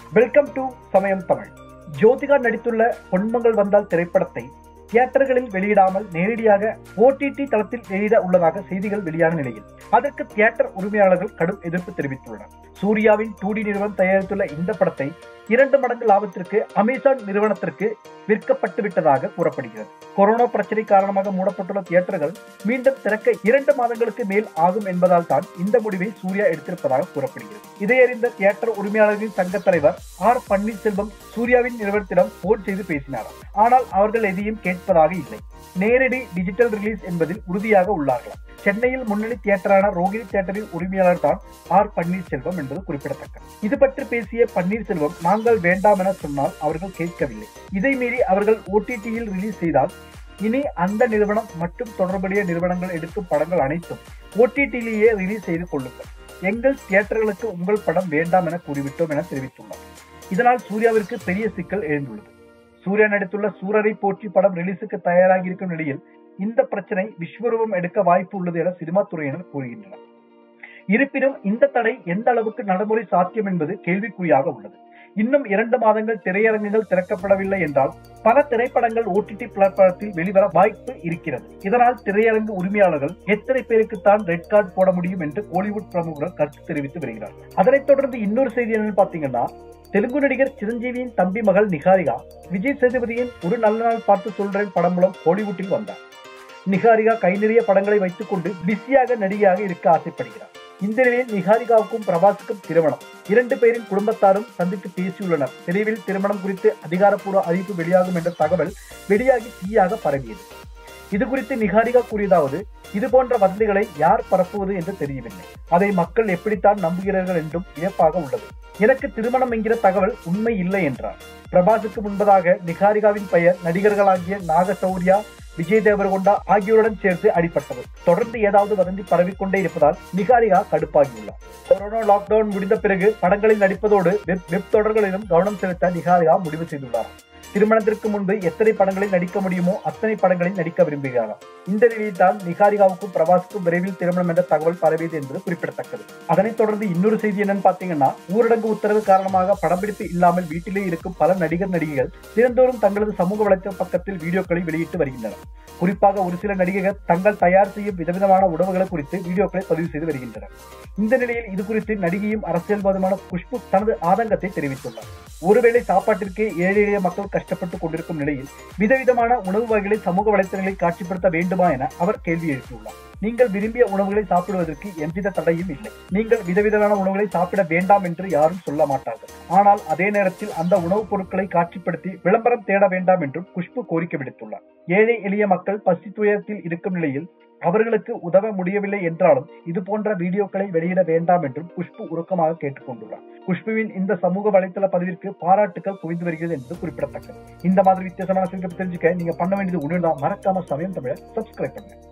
welcome to சமயம் தமிழ் ஜோதிகா நடித்துள்ள பொன்மங்கள் வந்தால் திரைப்படத்தை தியேட்டர்களில் வெளியிடாமல் நேரடியாக ஓடிடி தளத்தில் வெளியிட உள்ளதாக செய்திகள் வெளியான நிலையில் அதற்கு தியேட்டர் உரிமையாளர்கள் கடும் எதிர்ப்பு தெரிவித்துள்ளனர் சூர்யாவின் டூடி நிறுவனம் தயாரித்துள்ள இந்த படத்தை இரண்டு மடங்கு லாபத்திற்கு அமேசான் நிறுவனத்திற்கு விற்கப்பட்டு விட்டதாக கூறப்படுகிறது கொரோனா பிரச்சனை காரணமாக மூடப்பட்டுள்ள தியேட்டர்கள் மீண்டும் திறக்க இரண்டு மாதங்களுக்கு மேல் ஆகும் என்பதால் தான் இந்த முடிவை சூர்யா எடுத்திருப்பதாக கூறப்படுகிறது இதை அறிந்த தியேட்டர் உரிமையாளர்களின் சங்க தலைவர் ஆர் பன்னீர்செல்வம் சூர்யாவின் நிறுவனத்திடம் போன் செய்து பேசினார் ஆனால் அவர்கள் எதையும் கேட்பதாக இல்லை நேரடி டிஜிட்டல் ரிலீஸ் என்பதில் உறுதியாக உள்ளார்களாம் சென்னையில் முன்னணி தியேட்டரான ரோகிணி தியேட்டரின் உரிமையாளர் தான் ஆர் பன்னீர்செல்வம் என்பது குறிப்பிடத்தக்கது இது பற்றி பேசிய பன்னீர்செல்வம் நாங்கள் வேண்டாம் என சொன்னால் அவர்கள் கேட்கவில்லை இதை மீறி அவர்கள் ஓடிடியில் ரிலீஸ் செய்தால் இனி அந்த நிறுவனம் மற்றும் தொடர்புடைய நிறுவனங்கள் எடுக்கும் படங்கள் அனைத்தும் ஓடிடியிலேயே ரிலீஸ் செய்து கொள்ளுங்கள் எங்கள் தியேட்டர்களுக்கு உங்கள் படம் வேண்டாம் என கூறிவிட்டோம் என தெரிவித்துள்ளார் இதனால் சூர்யாவிற்கு பெரிய சிக்கல் எழுந்துள்ளது சூர்யா நடித்துள்ள சூரரை போற்றி படம் ரிலீஸுக்கு தயாராகி இருக்கும் நிலையில் இந்த பிரச்சனை விஸ்வரூபம் எடுக்க வாய்ப்பு உள்ளது என சினிமா துறையினர் கூறுகின்றனர் இருப்பினும் இந்த தடை எந்த அளவுக்கு நடைமுறை சாத்தியம் என்பது கேள்விக்குறியாக உள்ளது இன்னும் இரண்டு மாதங்கள் திரையரங்குகள் திறக்கப்படவில்லை என்றால் பல திரைப்படங்கள் ஓடிடி பிளாட்பாரத்தில் வெளிவர வாய்ப்பு இருக்கிறது இதனால் திரையரங்கு உரிமையாளர்கள் எத்தனை பேருக்கு தான் ரெட் கார்டு போட முடியும் என்று கோலிவுட் பிரமுகர்கள் கருத்து தெரிவித்து வருகிறார்கள் அதனைத் தொடர்ந்து இன்னொரு செய்தி என்னன்னு பாத்தீங்கன்னா தெலுங்கு நடிகர் சிரஞ்சீவியின் தம்பி மகள் நிகாரிகா விஜய் சேதுபதியின் ஒரு நல்ல நாள் பார்த்து சொல்றேன் படம் மூலம் ஹாலிவுட்டில் வந்தார் நிகாரிகா கை நிறைய படங்களை வைத்துக் கொண்டு பிஸியாக நடிகையாக இருக்க ஆசைப்படுகிறார் இந்த நிலையில் நிகாரிகாவுக்கும் பிரபாஸுக்கும் திருமணம் இரண்டு பேரின் குடும்பத்தாரும் சந்தித்து பேசியுள்ளனர் விரைவில் திருமணம் குறித்து அதிகாரப்பூர்வ அறிவிப்பு வெளியாகும் என்ற தகவல் வெளியாகி தீயாக பரவியது இது குறித்து நிகாரிகா கூறியதாவது இது போன்ற வதந்திகளை யார் பரப்புவது என்று தெரியவில்லை அதை மக்கள் எப்படித்தான் நம்புகிறார்கள் என்றும் வியப்பாக உள்ளது எனக்கு திருமணம் என்கிற தகவல் உண்மை இல்லை என்றார் பிரபாஸுக்கு முன்பதாக நிகாரிகாவின் பெயர் நடிகர்களாகிய நாகசௌரியா விஜய் தேவரகொண்டா ஆகியோருடன் சேர்த்து அடிப்பட்டது தொடர்ந்து ஏதாவது வதந்தி பரவிக்கொண்டே இருப்பதால் நிகாரிகா கடுப்பாகியுள்ளார் கொரோனா லாக்டவுன் முடிந்த பிறகு படங்களில் நடிப்பதோடு வெப் வெப் தொடர்களிலும் கவனம் செலுத்த நிகாரிகா முடிவு செய்துள்ளார் திருமணத்திற்கு முன்பு எத்தனை படங்களில் நடிக்க முடியுமோ அத்தனை படங்களில் நடிக்க விரும்புகிறாராம் இந்த நிலையில் தான் நிகாரிகாவுக்கும் பிரபாஸுக்கும் விரைவில் திருமணம் என்ற தகவல் பரவியது என்பது குறிப்பிடத்தக்கது அதனைத் தொடர்ந்து இன்னொரு செய்தி என்னன்னு பாத்தீங்கன்னா ஊரடங்கு உத்தரவு காரணமாக படப்பிடிப்பு இல்லாமல் வீட்டிலே இருக்கும் பல நடிகர் நடிகைகள் தினந்தோறும் தங்களது சமூக வலைத்தள பக்கத்தில் வீடியோக்களை வெளியிட்டு வருகின்றனர் குறிப்பாக ஒரு சில நடிகைகள் தங்கள் தயார் செய்யும் விதவிதமான உணவுகளை குறித்து வீடியோக்களை பதிவு செய்து வருகின்றனர் இந்த நிலையில் இது குறித்து நடிகையும் அரசியல்வாதமான குஷ்பு தனது ஆதங்கத்தை தெரிவித்துள்ளார் ஒருவேளை சாப்பாட்டிற்கு ஏழை எளிய மக்கள் கஷ்டப்பட்டு கொண்டிருக்கும் நிலையில் விதவிதமான உணவு வகைகளை சமூக வலைத்தளங்களில் காட்சிப்படுத்த வேண்டுமா என அவர் கேள்வி எழுப்பியுள்ளார் நீங்கள் விரும்பிய உணவுகளை சாப்பிடுவதற்கு எவ்வித தடையும் இல்லை நீங்கள் விதவிதமான உணவுகளை சாப்பிட வேண்டாம் என்று யாரும் சொல்ல மாட்டார்கள் ஆனால் அதே நேரத்தில் அந்த உணவுப் பொருட்களை காட்சிப்படுத்தி விளம்பரம் தேட வேண்டாம் என்றும் குஷ்பு கோரிக்கை விடுத்துள்ளார் ஏழை எளிய மக்கள் பசி துயரத்தில் இருக்கும் நிலையில் அவர்களுக்கு உதவ முடியவில்லை என்றாலும் இது போன்ற வீடியோக்களை வெளியிட வேண்டாம் என்றும் குஷ்பு உருக்கமாக கேட்டுக்கொண்டுள்ளார் குஷ்புவின் இந்த சமூக வலைத்தள பதிவிற்கு பாராட்டுகள் குவிந்து வருகிறது என்பது குறிப்பிடத்தக்கது இந்த மாதிரி வித்தியாசமான செய்திகளை தெரிஞ்சுக்க நீங்க பண்ண வேண்டியது ஒன்று மறக்காம சமயம் தமிழை சப்ஸ்கிரைப் பண்ணுங்க